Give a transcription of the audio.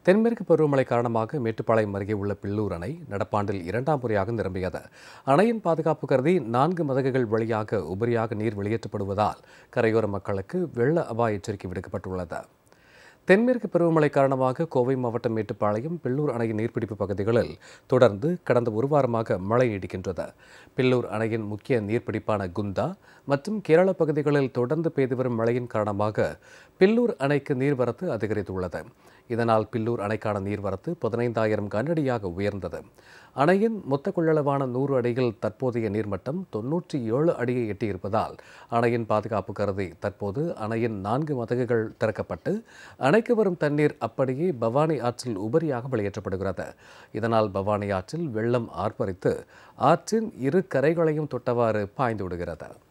தென்மேற்கு பருவமழை காரணமாக மேட்டுப்பாளையம் அருகே உள்ள பில்லூர் அணை நடப்பாண்டில் இரண்டாம் முறையாக நிரம்பியது அணையின் பாதுகாப்பு கருதி நான்கு மதகுகள் வழியாக உபரியாக நீர் வெளியேற்றப்படுவதால் கரையோர மக்களுக்கு வெள்ள அபாய எச்சரிக்கை விடுக்கப்பட்டுள்ளது தென்மேற்கு பருவமழை காரணமாக கோவை மாவட்டம் மேட்டுப்பாளையம் பில்லூர் அணையின் நீர்பிடிப்பு பகுதிகளில் தொடர்ந்து கடந்த ஒரு வாரமாக மழை நீடிக்கின்றது பில்லூர் அணையின் முக்கிய நீர்பிடிப்பான குந்தா மற்றும் கேரள பகுதிகளில் தொடர்ந்து பெய்து வரும் மழையின் காரணமாக பில்லூர் அணைக்கு நீர்வரத்து அதிகரித்துள்ளது இதனால் பில்லூர் அணைக்கான நீர்வரத்து பதினைந்தாயிரம் கனஅடியாக உயர்ந்தது அணையின் மொத்த கொள்ளளவான நூறு அடியில் தற்போதைய நீர்மட்டம் தொன்னூற்றி ஏழு அடியை எட்டியிருப்பதால் அணையின் பாதுகாப்பு கருதி தற்போது அணையின் நான்கு மதகுகள் திறக்கப்பட்டு அணைக்கு வரும் தண்ணீர் அப்படியே பவானி ஆற்றில் உபரியாக வெளியேற்றப்படுகிறது இதனால் பவானி ஆற்றில் வெள்ளம் ஆர்ப்பரித்து ஆற்றின் இரு கரைகளையும் தொட்டவாறு பாய்ந்து விடுகிறது